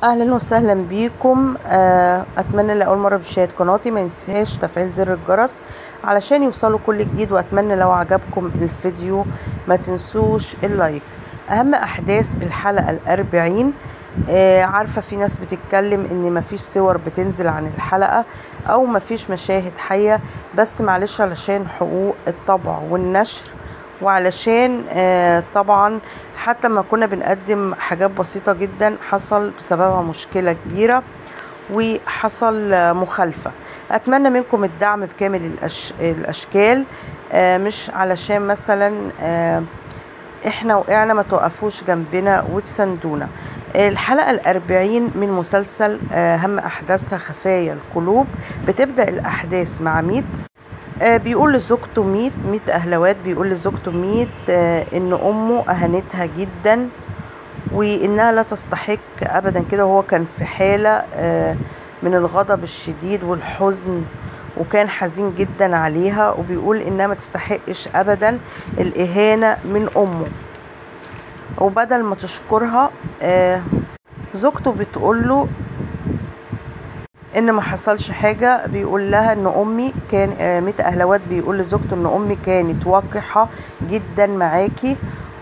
اهلا وسهلا بيكم آه، اتمنى لاول مره بتشاهد قناتي ما ينساش تفعيل زر الجرس علشان يوصلوا كل جديد واتمنى لو عجبكم الفيديو ما تنسوش اللايك اهم احداث الحلقه الاربعين آه، عارفه في ناس بتتكلم ان مفيش صور بتنزل عن الحلقه او مفيش مشاهد حيه بس معلش علشان حقوق الطبع والنشر وعلشان آه، طبعا حتى ما كنا بنقدم حاجات بسيطة جدا حصل بسببها مشكلة كبيرة وحصل آه، مخالفة أتمنى منكم الدعم بكامل الأش... الأشكال آه، مش علشان مثلا آه، احنا وقعنا ما توقفوش جنبنا وتساندونا الحلقة الأربعين من مسلسل آه، هم أحداثها خفايا القلوب بتبدأ الأحداث مع ميت آه، بيقول لزوجته ميت ميت أهلوات بيقول لزوجته ميت آه، إن أمه أهانتها جدا وإنها لا تستحق أبدا كده وهو كان في حالة آه، من الغضب الشديد والحزن وكان حزين جدا عليها وبيقول إنها ما تستحقش أبدا الإهانة من أمه وبدل ما تشكرها آه، زوجته بتقول له ان ما حصلش حاجه بيقول لها ان امي كان آه، ميت اهلوات بيقول لزوجته ان امي كانت وقحه جدا معاكي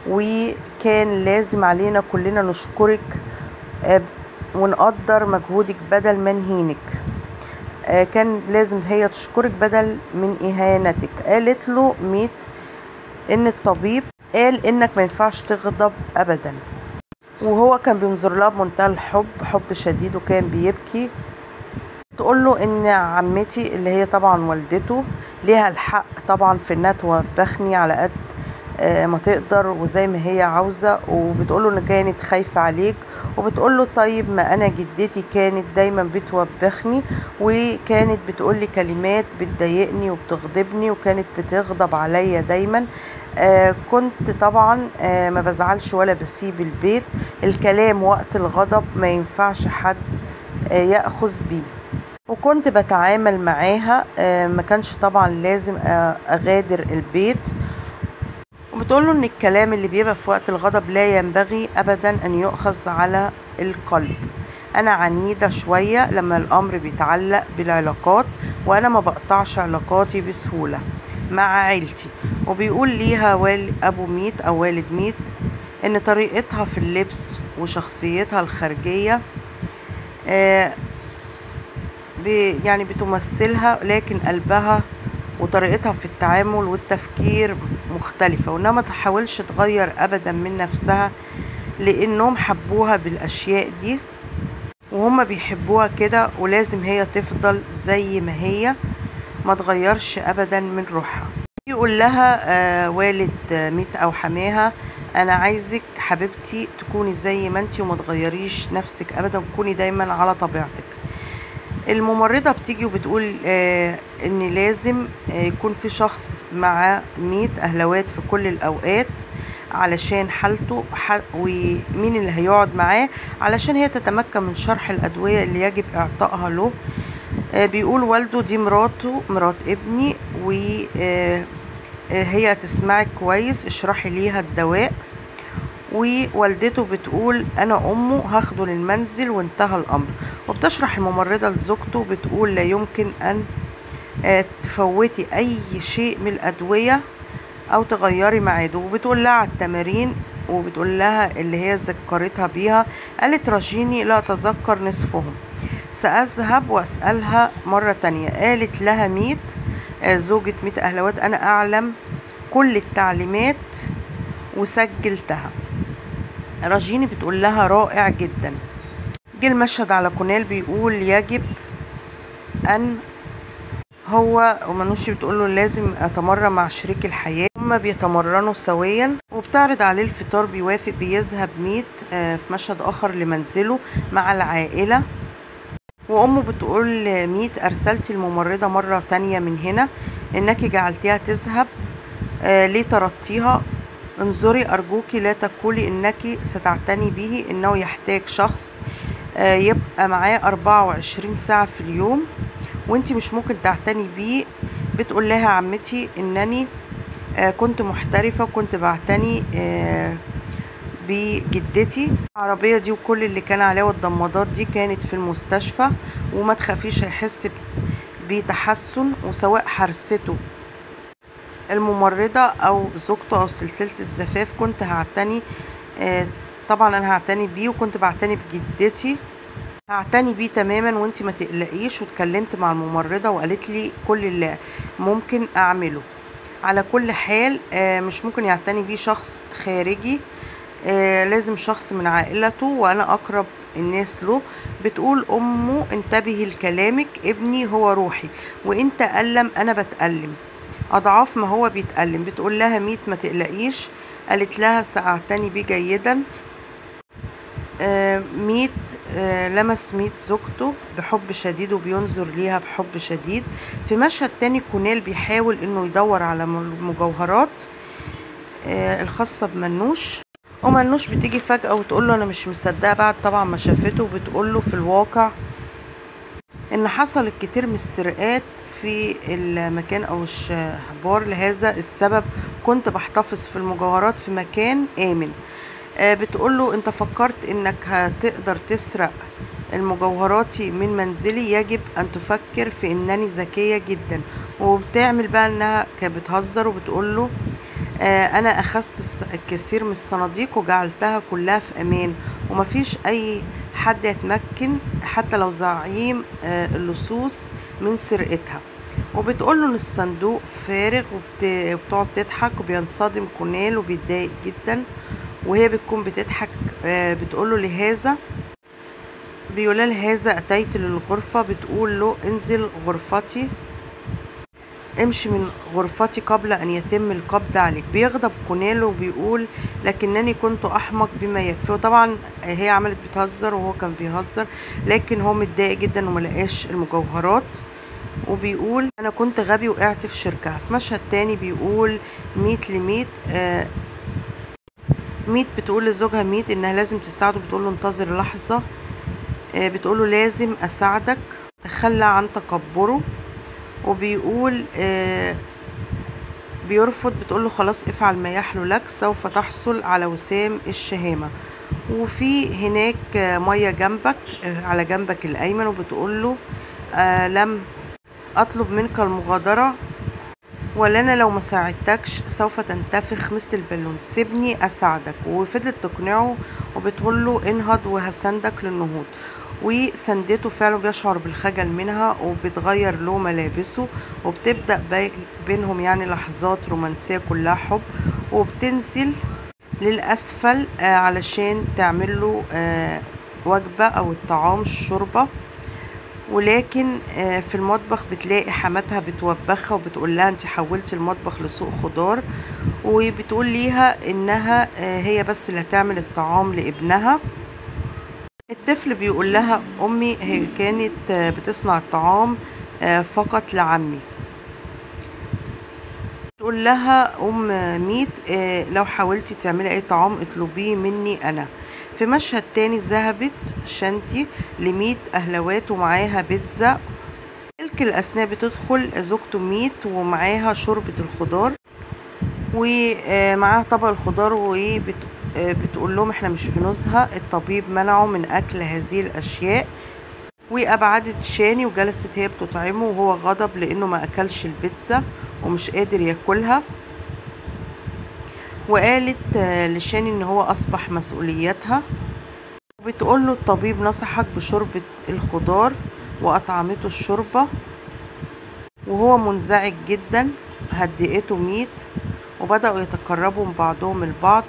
وكان لازم علينا كلنا نشكرك آه، ونقدر مجهودك بدل ما نهينك آه، كان لازم هي تشكرك بدل من اهانتك قالت له ميت ان الطبيب قال انك ما ينفعش تغضب ابدا وهو كان بينظر لها بمنتهى الحب حب شديد وكان بيبكي تقول له ان عمتي اللي هي طبعا والدته ليها الحق طبعا في انها توبخني على قد آه، ما تقدر وزي ما هي عاوزه وبتقول له ان كانت خايفه عليك وبتقول له طيب ما انا جدتي كانت دايما بتوبخني وكانت بتقول لي كلمات بتضايقني وبتغضبني وكانت بتغضب عليا دايما آه كنت طبعا آه ما بزعلش ولا بسيب البيت الكلام وقت الغضب ما ينفعش حد آه ياخذ بيه وكنت بتعامل معاها آه، ما كانش طبعا لازم آه، اغادر البيت وبتقوله ان الكلام اللي بيبقى في وقت الغضب لا ينبغي ابدا ان يؤخذ على القلب انا عنيدة شوية لما الامر بيتعلق بالعلاقات وانا ما بقطعش علاقاتي بسهولة مع عيلتي وبيقول ليها والد ابو ميت او والد ميت ان طريقتها في اللبس وشخصيتها الخارجية آه، ب- يعني بتمثلها لكن قلبها وطريقتها في التعامل والتفكير مختلفة وانها ما تحاولش تغير ابدا من نفسها لانهم حبوها بالاشياء دي وهم بيحبوها كده ولازم هي تفضل زي ما هي ما تغيرش ابدا من روحها يقول لها آه والد آه، ميت او حماها انا عايزك حبيبتي تكوني زي ما انتي وما تغيريش نفسك ابدا وتكوني دايما على طبيعتك الممرضة بتيجي وبتقول آه ان لازم آه يكون في شخص مع ميت اهلوات في كل الاوقات علشان حالته ح- ومين اللي هيقعد معاه علشان هي تتمكن من شرح الادوية اللي يجب اعطائها له آه بيقول والده دي مراته مرات ابني وهي تسمعك كويس اشرحي ليها الدواء ووالدته بتقول انا امه هاخده للمنزل وانتهى الامر وبتشرح الممرضه لزوجته بتقول لا يمكن ان آه، تفوتي اي شيء من الادويه او تغيري ميعاده وبتقول لها على التمارين وبتقول لها اللي هي ذكرتها بيها قالت رجيني لا اتذكر نصفهم ساذهب واسالها مره تانية قالت لها ميت آه، زوجة ميت اهلوات انا اعلم كل التعليمات وسجلتها راجيني بتقول لها رائع جدا جه المشهد على كونيل بيقول يجب ان هو ومنوشي بتقول له لازم اتمرن مع شريك الحياه هما بيتمرنوا سويا وبتعرض عليه الفطار بيوافق بيذهب ميت آه، في مشهد اخر لمنزله مع العائله وامه بتقول لميت ارسلتي الممرضه مره تانية من هنا انك جعلتيها تذهب آه، ليه طردتيها انظري أرجوك لا تقولي إنك ستعتني به إنه يحتاج شخص آه، يبقى معاه 24 ساعة في اليوم وانتي مش ممكن تعتني بيه بتقول لها عمتي إنني آه، كنت محترفة وكنت بعتني آه، بجدتي العربية دي وكل اللي كان عليها والضمادات دي كانت في المستشفى وما تخافيش هيحس بتحسن وسواء حرسته الممرضة أو زوجته أو سلسلة الزفاف كنت هعتني آه طبعا أنا هعتني بيه وكنت بعتني بجدتي هعتني بيه تماما وانت ما تقلقيش واتكلمت مع الممرضة وقالت لي كل اللي ممكن أعمله على كل حال آه مش ممكن يعتني بيه شخص خارجي آه لازم شخص من عائلته وأنا أقرب الناس له بتقول أمه انتبهي لكلامك ابني هو روحي وانت ألم أنا بتألم أضعاف ما هو بيتألم بتقول لها ميت ما تقلقيش قالت لها سأعتني بيه جيدا آه ميت آه لمس ميت زوجته بحب شديد وبينظر ليها بحب شديد في مشهد تاني كونيل بيحاول انه يدور على المجوهرات آه الخاصة بمنوش ومنوش بتيجي فجأة وتقول له انا مش مصدقة بعد طبعا ما شافته وبتقول له في الواقع ان حصلت كتير من السرقات في المكان او الشهبار لهذا السبب كنت بحتفظ في المجوهرات في مكان امن آه بتقول له انت فكرت انك هتقدر تسرق المجوهراتي من منزلي يجب ان تفكر في انني ذكية جدا وبتعمل بقى انها كانت بتهزر وبتقول له آه انا اخذت الكثير من الصناديق وجعلتها كلها في امان ومفيش اي حد يتمكن حتى لو زعيم آه اللصوص من سرقتها وبتقول له ان الصندوق فارغ وبتقعد تضحك وبينصدم كونيل وبيتضايق جدا وهي بتكون بتضحك بتقول له لهذا بيقول لهذا اتيت للغرفه بتقول له انزل غرفتي امشي من غرفتي قبل ان يتم القبض عليك بيغضب كونيل وبيقول لكنني كنت احمق بما يكفي وطبعا هي عملت بتهزر وهو كان بيهزر لكن هو متضايق جدا وملقاش المجوهرات وبيقول انا كنت غبي وقعت في شركها في مشهد تاني بيقول ميت لميت آه ميت بتقول لزوجها ميت انها لازم تساعده بتقول له انتظر لحظة آه بتقول له لازم اساعدك تخلى عن تكبره وبيقول آه بيرفض بتقول له خلاص افعل ما يحلو لك سوف تحصل على وسام الشهامة وفي هناك آه مية جنبك آه على جنبك الايمن وبتقول له آه لم اطلب منك المغادرة ولنا لو ما ساعدتكش سوف تنتفخ مثل البالون سيبني اساعدك وفضلت تقنعه وبتقول له انهض وهسندك للنهوض وسندته فعلا بيشعر بالخجل منها وبتغير له ملابسه وبتبدأ بينهم يعني لحظات رومانسية كلها حب وبتنزل للأسفل آه علشان تعمل له آه وجبة أو الطعام الشوربة ولكن في المطبخ بتلاقي حماتها بتوبخها وبتقول لها انت حولتي المطبخ لسوق خضار وبتقول ليها انها هي بس اللي هتعمل الطعام لابنها الطفل بيقول لها امي هي كانت بتصنع الطعام فقط لعمي تقول لها ام ميت لو حاولتي تعملي اي طعام اطلبيه مني انا في مشهد تاني ذهبت شانتي لميت أهلوات ومعاها بيتزا تلك الأثناء بتدخل زوجته ميت ومعاها شوربة الخضار ومعاها طبق الخضار وبتقول لهم احنا مش في نزهة الطبيب منعه من أكل هذه الأشياء وأبعدت شاني وجلست هي بتطعمه وهو غضب لأنه ما أكلش البيتزا ومش قادر ياكلها وقالت لشاني ان هو اصبح مسؤوليتها وبتقول له الطبيب نصحك بشوربة الخضار واطعمته الشوربة وهو منزعج جدا هدئته ميت وبدأوا يتقربوا من بعضهم البعض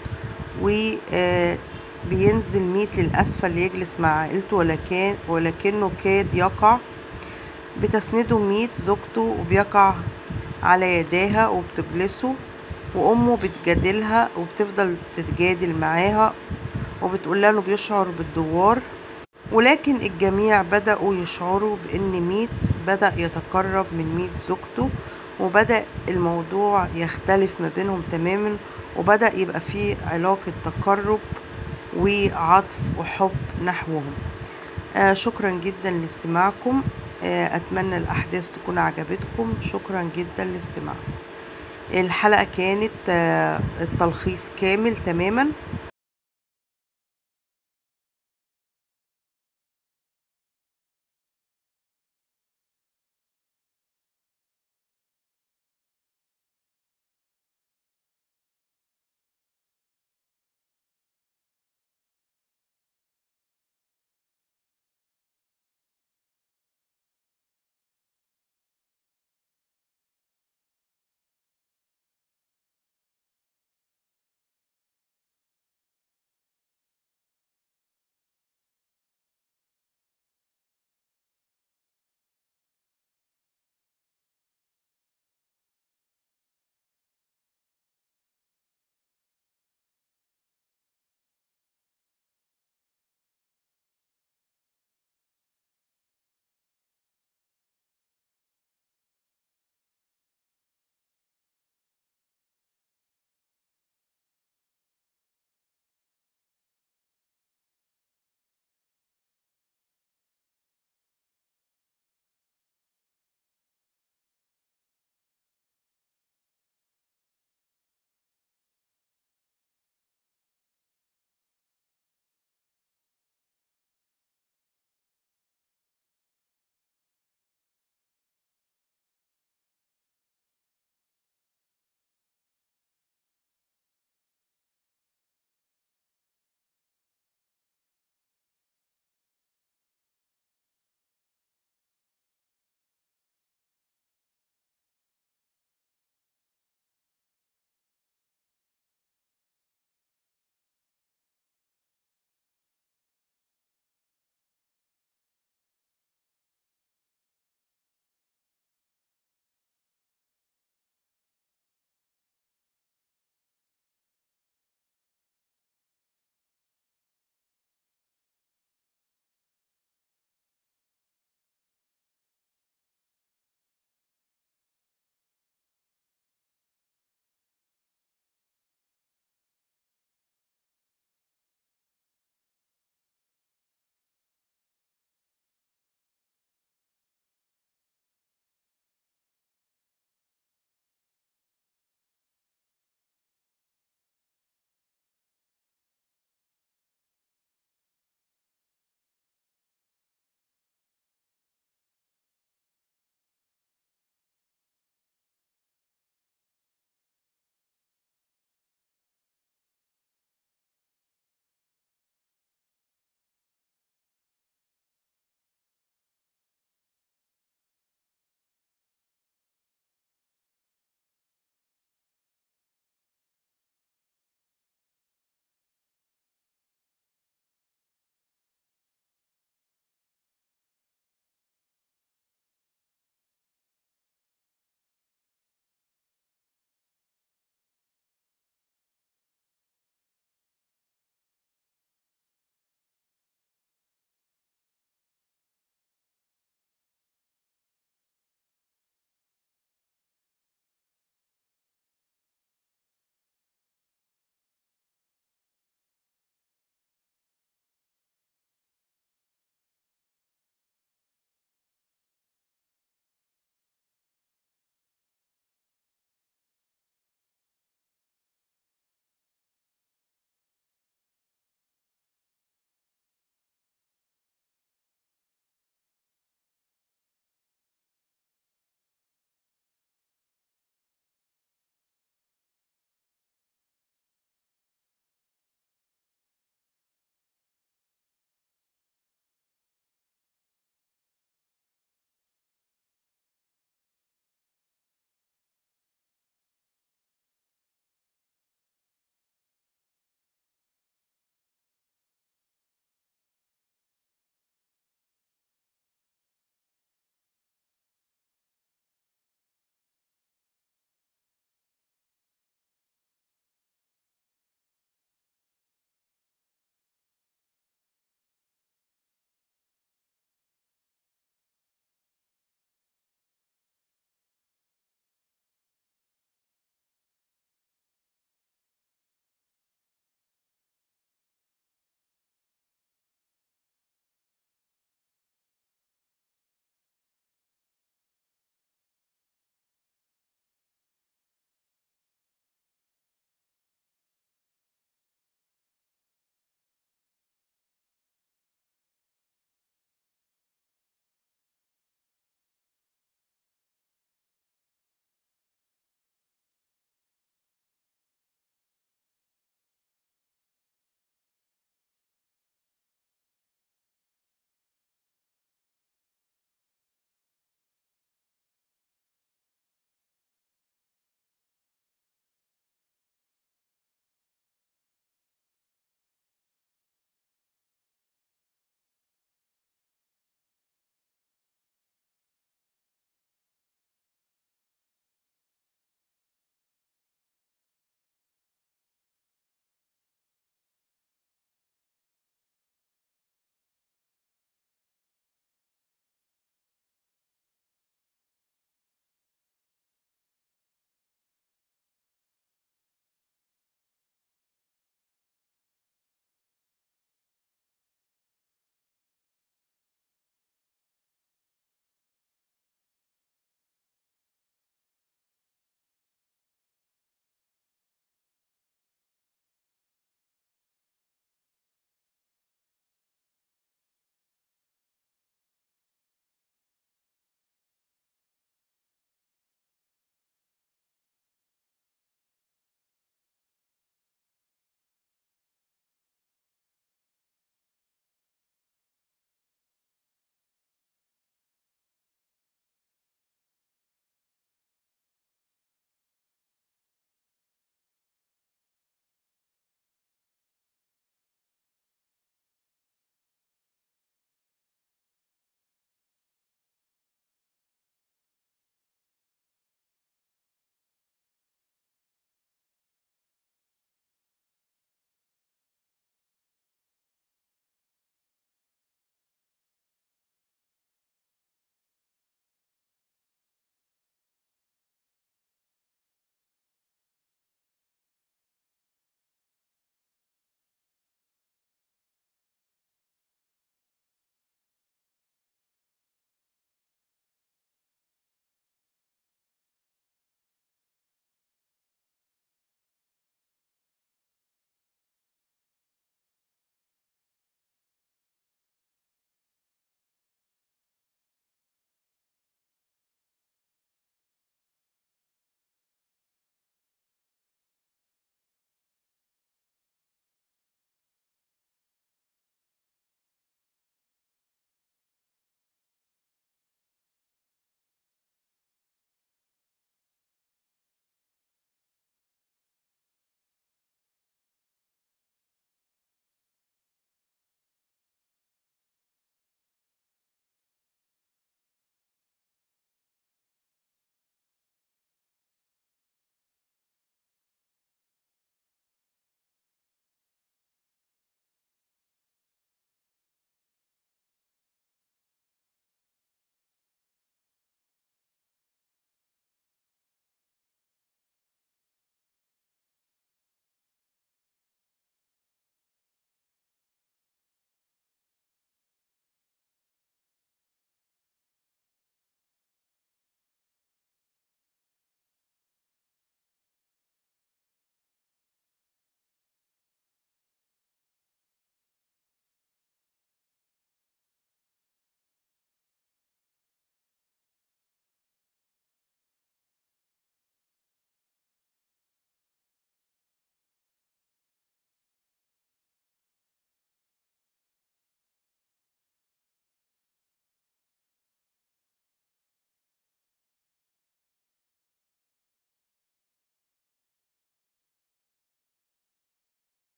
وبينزل ميت للأسفل ليجلس مع عائلته ولكن ولكنه كاد يقع بتسنده ميت زوجته وبيقع على يداها وبتجلسه وامه بتجادلها وبتفضل تتجادل معاها وبتقول لها انه بيشعر بالدوار ولكن الجميع بدأوا يشعروا بان ميت بدأ يتقرب من ميت زوجته وبدأ الموضوع يختلف ما بينهم تماما وبدأ يبقى فيه علاقة تقرب وعطف وحب نحوهم آه شكرا جدا لاستماعكم آه أتمنى الأحداث تكون عجبتكم شكرا جدا لاستماعكم الحلقة كانت آه التلخيص كامل تماما